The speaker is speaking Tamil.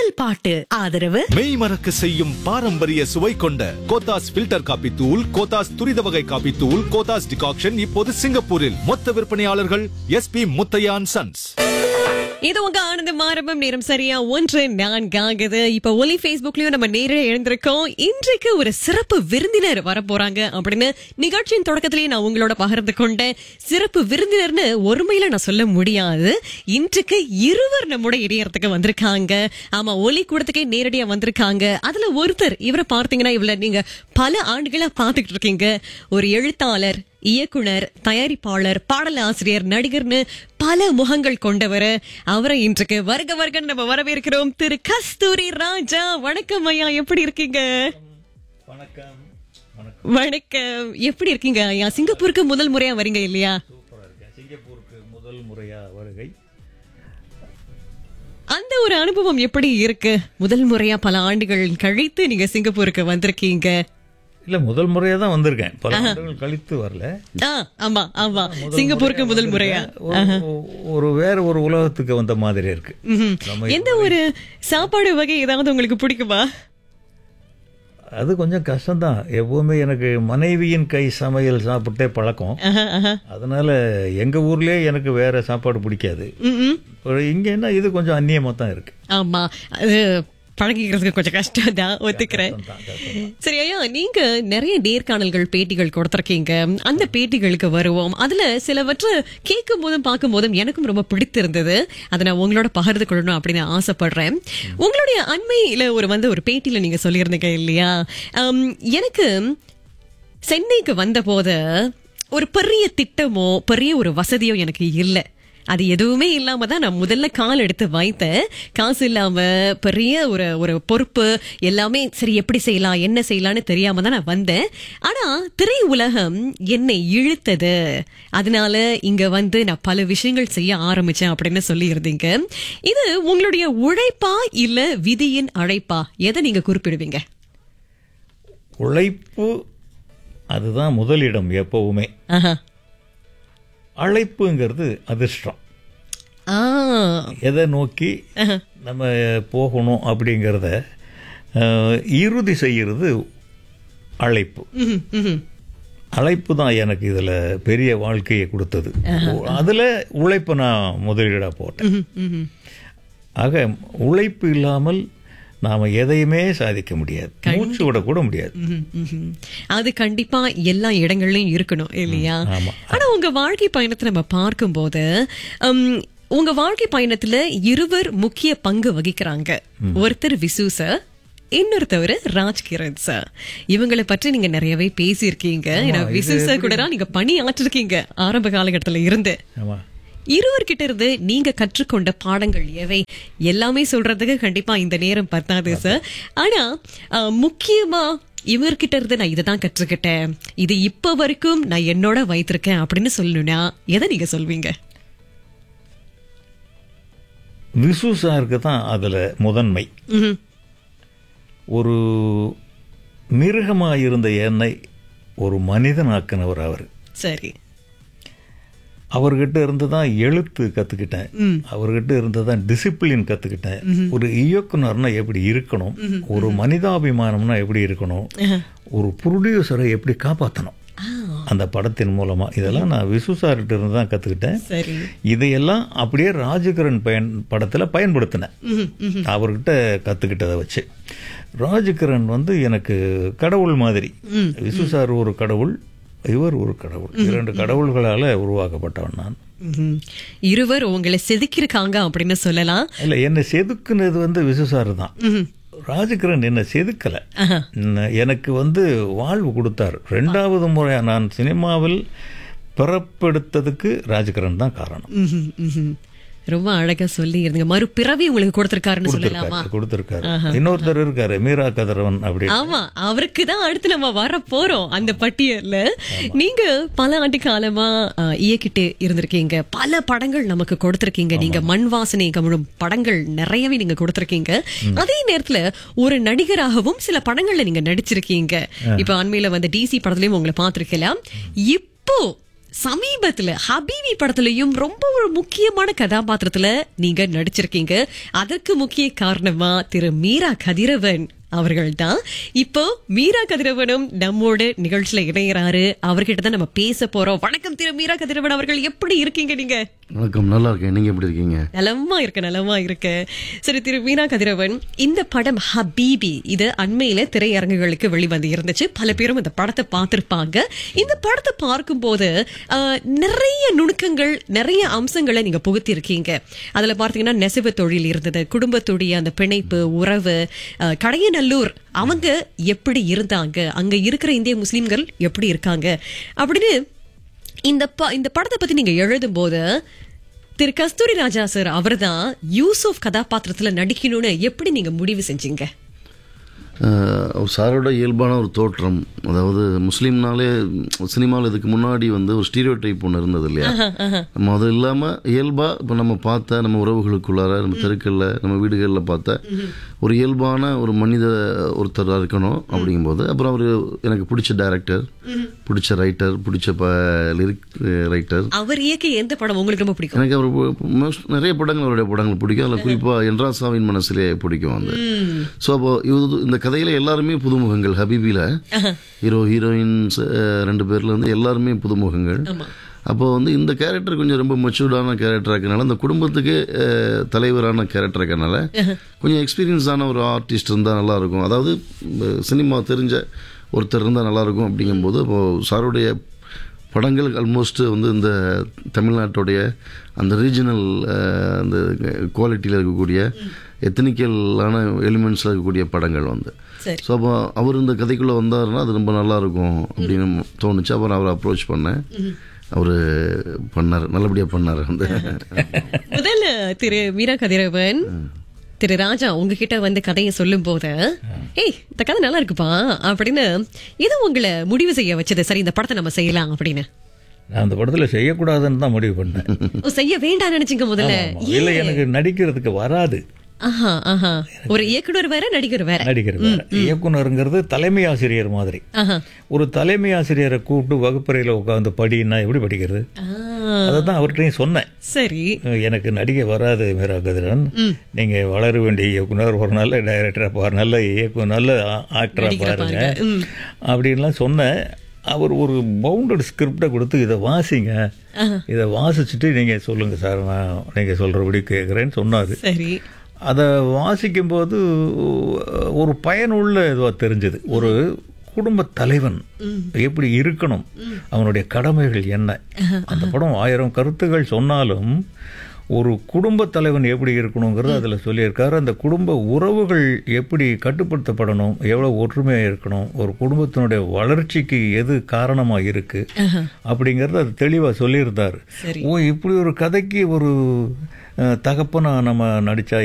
முதல் பாட்டு ஆதரவு மெய் மறக்க செய்யும் பாரம்பரிய சுவை கொண்ட கோத்தாஸ் ஃபில்டர் காபி தூள் கோத்தாஸ் துரித வகை காபி தூள் கோத்தாஸ் டிகாக்ஷன் இப்போது சிங்கப்பூரில் மொத்த விற்பனையாளர்கள் எஸ்பி முத்தையான் சன்ஸ் இது உங்க ஆனந்த மாரம்பம் நேரம் சரியா ஒன்று நான்காகுது இப்ப ஒலி Facebookலயும் நம்ம நேரில் எழுந்திருக்கோம் இன்றைக்கு ஒரு சிறப்பு விருந்தினர் வர போறாங்க அப்படின்னு நிகழ்ச்சியின் தொடக்கத்திலேயே நான் உங்களோட பகிர்ந்து கொண்டேன் சிறப்பு விருந்தினர்னு ஒருமையில நான் சொல்ல முடியாது இன்றைக்கு இருவர் நம்முடைய இடையறதுக்கு வந்திருக்காங்க ஆமா ஒலி கூடத்துக்கே நேரடியா வந்திருக்காங்க அதுல ஒருத்தர் இவரை பார்த்தீங்கன்னா இவ்வளவு நீங்க பல ஆண்டுகளா பாத்துக்கிட்டு இருக்கீங்க ஒரு எழுத்தாளர் இயக்குனர் தயாரிப்பாளர் பாடலாசிரியர் நடிகர்னு பல முகங்கள் கொண்டவர் அவரை இன்றைக்கு வருக வருக நம்ம வரவேற்கிறோம் திரு கஸ்தூரி ராஜா வணக்கம் ஐயா எப்படி இருக்கீங்க வணக்கம் வணக்கம் எப்படி இருக்கீங்க ஐயா சிங்கப்பூருக்கு முதல் முறையா வரீங்க இல்லையா சூப்பராக இருக்கேன் சிங்கப்பூருக்கு முதல் முறையா வருகை அந்த ஒரு அனுபவம் எப்படி இருக்கு முதல் முறையா பல ஆண்டுகள் கழித்து நீங்க சிங்கப்பூருக்கு வந்திருக்கீங்க இல்ல முதல் முறையா தான் வந்திருக்கேன் பல ஆண்டுகள் கழித்து வரல ஆ, ஆமா ஆமா சிங்கப்பூருக்கு முதல் முறையா ஒரு- ஒரு வேற ஒரு உலகத்துக்கு வந்த மாதிரி இருக்கு ம்ஹும். நம்ம எந்த ஒரு சாப்பாடு வகை ஏதாவது உங்களுக்கு பிடிக்குமா அது கொஞ்சம் கஷ்டம்தான் எப்பவுமே எனக்கு மனைவியின் கை சமையல் சாப்பிட்டே பழக்கம் ஆஹா, ஆஹா. அதனால எங்க ஊர்லயே எனக்கு வேற சாப்பாடு பிடிக்காது ம்ம். ஒரு இங்க என்ன இது கொஞ்சம் அந்நியமா தான் இருக்கு ஆமா அது பழகிக்கிறதுக்கு கொஞ்சம் கஷ்டம் தான் ஒத்துக்கிறேன் கஷ்டம்தான், கஷ்டம்தான். சரி ஐயா நீங்க நிறைய நேர்காணல்கள் பேட்டிகள் கொடுத்திருக்கீங்க அந்த பேட்டிகளுக்கு வருவோம் அதுல சிலவற்றை கேட்கும் போதும் பார்க்கும் போதும் எனக்கும் ரொம்ப பிடித்திருந்தது அதை நான் உங்களோட பகிர்ந்து கொள்ளணும் அப்படின்னு ஆசைப்படுறேன் உங்களுடைய அண்மையில ஒரு வந்து ஒரு பேட்டியில நீங்க சொல்லியிருந்தீங்க இல்லையா அம், எனக்கு சென்னைக்கு வந்தபோது ஒரு பெரிய திட்டமோ பெரிய ஒரு வசதியோ எனக்கு இல்லை அது எதுவுமே இல்லாம தான் நான் முதல்ல கால் எடுத்து வைத்தேன் காசு இல்லாம பெரிய ஒரு ஒரு பொறுப்பு எல்லாமே சரி எப்படி செய்யலாம் என்ன செய்யலாம்னு தெரியாம தான் நான் வந்தேன் ஆனா திரை உலகம் என்னை இழுத்தது அதனால இங்க வந்து நான் பல விஷயங்கள் செய்ய ஆரம்பிச்சேன் அப்படின்னு சொல்லி இருந்தீங்க இது உங்களுடைய உழைப்பா இல்ல விதியின் அழைப்பா எதை நீங்க குறிப்பிடுவீங்க உழைப்பு அதுதான் முதலிடம் எப்பவுமே ஆஹா. அழைப்புங்கிறது அதிர்ஷ்டம் ஆ எதை நோக்கி நம்ம போகணும் அப்படிங்கிறத அஹ், இறுதி செய்கிறது அழைப்பு ம்ஹும், ம்ஹும். அழைப்பு தான் எனக்கு இதில் பெரிய வாழ்க்கையை கொடுத்தது அதில் உழைப்பை நான் முதலீடாக போட்டேன் ம்ஹும், ம்ஹும். ஆக உழைப்பு இல்லாமல் நாம் எதையுமே சாதிக்க முடியாது மூச்சு விட கூட முடியாது ம்ஹும், ம்ஹும். அது கண்டிப்பா எல்லா இடங்கள்லயும் இருக்கணும் இல்லையா ஆமா. ஆனா உங்க வாழ்க்கை பயணத்தை நம்ம பார்க்கும்போது உம், உங்க வாழ்க்கை பயணத்துல இருவர் முக்கிய பங்கு வகிக்கிறாங்க ஒருத்தர் விசு சார் இன்னொருத்தவர் ராஜ்கிரண் சார் இவங்களை பற்றி நீங்க நிறையவே பேசியிருக்கீங்க ஏன்னா விசு சார் கூட தான் நீங்க பணி ஆற்றிருக்கீங்க ஆரம்ப காலகட்டத்துல இருந்து ஆமாம் இருவர்கிட்ட இருந்து நீங்க கற்றுக்கொண்ட பாடங்கள் எவை எல்லாமே சொல்றதுக்கு கண்டிப்பா இந்த நேரம் பத்தாது சார் ஆனா அஹ், முக்கியமா இவர்கிட்ட இருந்து நான் இதை தான் கற்றுக்கிட்டேன் இது இப்ப வரைக்கும் நான் என்னோட வைத்திருக்கேன் அப்படின்னு சொல்லணும்னா எதை நீங்க சொல்வீங்க விசு சாருக்கு தான் அதில் முதன்மை ம்ஹும். ஒரு மிருகமாக இருந்த என்னை ஒரு மனிதனாக்கினவர் அவர் சரி அவர்கிட்ட இருந்து தான் எழுத்து கத்துக்கிட்டேன் அவர்கிட்ட இருந்து தான் டிசிப்ளின் கத்துக்கிட்டேன் ஒரு இயக்குனர்னா எப்படி இருக்கணும் ஒரு மனிதாபிமானம்னா எப்படி இருக்கணும் ஒரு ப்ரொடியூசரை எப்படி காப்பாற்றணும் அந்த படத்தின் மூலமா இதெல்லாம் நான் விசு சார்கிட்ட இருந்து தான் கத்துக்கிட்டேன் சரி இதையெல்லாம் அப்படியே ராஜகிரண் பயன் படத்துல பயன்படுத்தினேன் ம்ஹும், ம்ஹும். அவர்கிட்ட கத்துக்கிட்டதை வச்சு ராஜகிரண் வந்து எனக்கு கடவுள் மாதிரி விசு சார் ஒரு கடவுள் இவர் ஒரு கடவுள் இரண்டு கடவுள்களால உருவாக்கப்பட்டவன் நான் ம்ஹும். இருவர் உங்களை செதுக்கியிருக்காங்க அப்படின்னு சொல்லலாம் இல்ல என்னை செதுக்குனது வந்து விசு சார் தான் ராஜகிரண் என்னை செதுக்கல ந- எனக்கு வந்து வாழ்வு கொடுத்தார் ரெண்டாவது முறையா நான் சினிமாவில் பிறப்பெடுத்ததுக்கு ராஜகிரண் தான் காரணம் ம்ஹும், ம்ஹும். ரொம்ப அழகா சொல்லி இருந்தீங்க மறுபிறவி உங்களுக்கு கொடுத்திருக்காருன்னு சொல்லலாமா கொடுத்திருக்காரு கொடுத்திருக்காரு இன்னொருத்தர் இருக்காரு மீரா கதிரவன் அப்படி ஆமா அவருக்கு தான் அடுத்து நம்ம வர போறோம் அந்த பட்டியல்ல நீங்க பல ஆண்டு காலமா அஹ், இயக்கிட்டு இருந்திருக்கீங்க பல படங்கள் நமக்கு கொடுத்திருக்கீங்க நீங்க மண் வாசனை கமழும் படங்கள் நிறையவே நீங்க கொடுத்திருக்கீங்க அதே நேரத்துல ஒரு நடிகராகவும் சில படங்கள்ல நீங்க நடிச்சிருக்கீங்க இப்ப அண்மையில வந்து டிசி படத்துலயும் உங்களை பார்த்திருக்கலாம் இப்போ சமீபத்துல ஹபீபி படத்துலயும் ரொம்ப ஒரு முக்கியமான கதாபாத்திரத்துல நீங்க நடிச்சிருக்கீங்க அதற்கு முக்கிய காரணமா திரு மீரா கதிரவன் அவர்கள் தான் இப்போ மீரா கதிரவனும் நம்மோட நிகழ்ச்சியில இணையறாரு அவர்கிட்ட தான் நம்ம பேச போறோம் வணக்கம் திரு மீரா கதிரவன் அவர்கள் எப்படி இருக்கீங்க நீங்க வணக்கம் நல்லா இருக்கேன் நீங்க எப்படி இருக்கீங்க நலமா இருக்க நலமா இருக்க சரி திரு மீனா கதிரவன் இந்த படம் ஹபீபி இது அண்மையில திரையரங்குகளுக்கு வெளிவந்து இருந்துச்சு பல பேரும் இந்த படத்தை பார்த்திருப்பாங்க இந்த படத்தை பார்க்கும்போது ஆஹ், நிறைய நுணுக்கங்கள் நிறைய அம்சங்களை நீங்க புகுத்தி இருக்கீங்க அதுல பார்த்தீங்கன்னா நெசவு தொழில் இருந்தது குடும்பத்துடைய அந்த பிணைப்பு உறவு ஆஹ், கடையநல்லூர் அவங்க எப்படி இருந்தாங்க அங்க இருக்கிற இந்திய முஸ்லிம்கள் எப்படி இருக்காங்க அப்படின்னு இந்த ப- இந்த படத்தை பத்தி நீங்க எழுதும்போது திரு கஸ்தூரி ராஜா சார் அவர்தான் யூசுப் கதாபாத்திரத்துல நடிக்கணும்னு எப்படி நீங்க முடிவு செஞ்சீங்க அஹ், ஒரு சாரோட இயல்பான ஒரு தோற்றம் அதாவது முஸ்லீம்னாலே சினிமாவில் இதுக்கு முன்னாடி வந்து ஒரு ஸ்டீரியோ டைப் ஒன்று இருந்தது இல்லையா நம்ம அது இல்லாமல் இயல்பாக இப்போ நம்ம பார்த்த நம்ம உறவுகளுக்குள்ளார நம்ம தெருக்களில் நம்ம வீடுகளில் பார்த்த ஒரு இயல்பான ஒரு மனித ஒருத்தராக இருக்கணும் அப்படிங்கும்போது அப்புறம் அவர் எனக்கு பிடிச்ச டைரக்டர் பிடிச்ச ரைட்டர் பிடிச்ச ப லிரிக் ரைட்டர் அவர் இயக்க எந்த படம் உங்களுக்கு ரொம்ப பிடிக்கும் எனக்கு அவர் பு- most- நிறைய படங்கள் அவருடைய படங்கள் பிடிக்கும் அதில் குறிப்பாக என்ராசாவின் மனசிலே பிடிக்கும் அந்த ஸோ அப்போ இது இந்த கதையில எல்லாருமே புதுமுகங்கள் ஹபீபில ஹீரோ ஹீரோயின்ஸ் ரெண்டு பேர்ல இருந்து எல்லாருமே புதுமுகங்கள் ஆமா அப்போ வந்து இந்த கேரக்டர் கொஞ்சம் ரொம்ப மெச்சூர்டான கேரக்டர் இருக்கனால அந்த குடும்பத்துக்கு அஹ், தலைவரான கேரக்டர் இருக்கனால கொஞ்சம் எக்ஸ்பீரியன்ஸான ஒரு ஆர்டிஸ்ட் இருந்தால் நல்லா இருக்கும் அதாவது சினிமா தெரிஞ்ச ஒருத்தர் இருந்தால் நல்லா இருக்கும் அப்படிங்கும்போது இப்போ சாருடைய படங்கள் ஆல்மோஸ்ட் வந்து இந்த தமிழ்நாட்டுடைய அந்த ரீஜனல் அந்த குவாலிட்டியில் இருக்கக்கூடிய எத்தனிக்கலான எலிமெண்ட்ஸில் இருக்கக்கூடிய படங்கள் வந்து சரி ஸோ அப்போ அவர் இந்த கதைக்குள்ளே வந்தாருன்னா அது ரொம்ப நல்லா இருக்கும் அப்படின்னு தோணுச்சு அப்புறம் அவரை அப்ரோச் பண்ணேன் அவர் பண்ணார் நல்லபடியாக பண்ணார் வந்து முதல்ல திரு மீரா கதிரவன் திரு ராஜா உங்ககிட்ட வந்து கதையை சொல்லும் போது ஏய் இந்த கதை நல்லா இருக்குப்பா அப்படின்னு இது உங்களை முடிவு செய்ய வச்சது சரி இந்த படத்தை நம்ம செய்யலாம் அப்படின்னு நான் அந்த படத்துல செய்யக்கூடாதுன்னு தான் முடிவு பண்ணேன் ஓ, செய்ய வேண்டாம் நினைச்சீங்க முதல்ல இல்லை எனக்கு நடிக்கிறதுக்கு வராது ஆஹா ஆஹா ஒரு இயக்குனர் வேற நடிகர் வேற நடிகர் வேற. இயக்குனருங்கிறது தலைமை ஆசிரியர் மாதிரி ஆஹா ஒரு தலைமை ஆசிரியரை கூப்பிட்டு வகுப்பறையில் உட்காந்து படின்னா எப்படி படிக்கிறது ஆ, அதை தான் அவர்கிட்டையும் சொன்னேன் சரி எனக்கு நடிக்க வராது மீரா கதிரன் நீங்க வளர வேண்டிய இயக்குனர் ஒரு நல்ல டைரக்டரா பாரு நல்ல இயக்குனர் நல்ல ஆக்டரா நடிகரை பாருங்க பாருங்க. ம். அப்படின்லாம் சொன்னேன் அவர் ஒரு பவுண்டட் ஸ்கிரிப்டை கொடுத்து இதை வாசிங்க இதை வாசிச்சுட்டு நீங்க சொல்லுங்க சார் நான் நீங்க சொல்றபடி கேட்குறேன்னு சொன்னாரு சரி அதை வாசிக்கும்போது ஒரு பயனுள்ள இதுவாக தெரிஞ்சது ஒரு குடும்ப தலைவன் எப்படி இருக்கணும் அவனுடைய கடமைகள் என்ன அந்த படம் ஆயிரம் கருத்துகள் சொன்னாலும் ஒரு குடும்ப தலைவன் எப்படி இருக்கணுங்கிறது அதில் சொல்லியிருக்காரு அந்த குடும்ப உறவுகள் எப்படி கட்டுப்படுத்தப்படணும் எவ்வளோ ஒற்றுமையாக இருக்கணும் ஒரு குடும்பத்தினுடைய வளர்ச்சிக்கு எது காரணமாக இருக்கு அப்படிங்கிறது அது தெளிவாக சொல்லியிருந்தாரு சரி. ஓ இப்படி ஒரு கதைக்கு ஒரு அஹ், தகப்பனா நம்ம நடிச்சா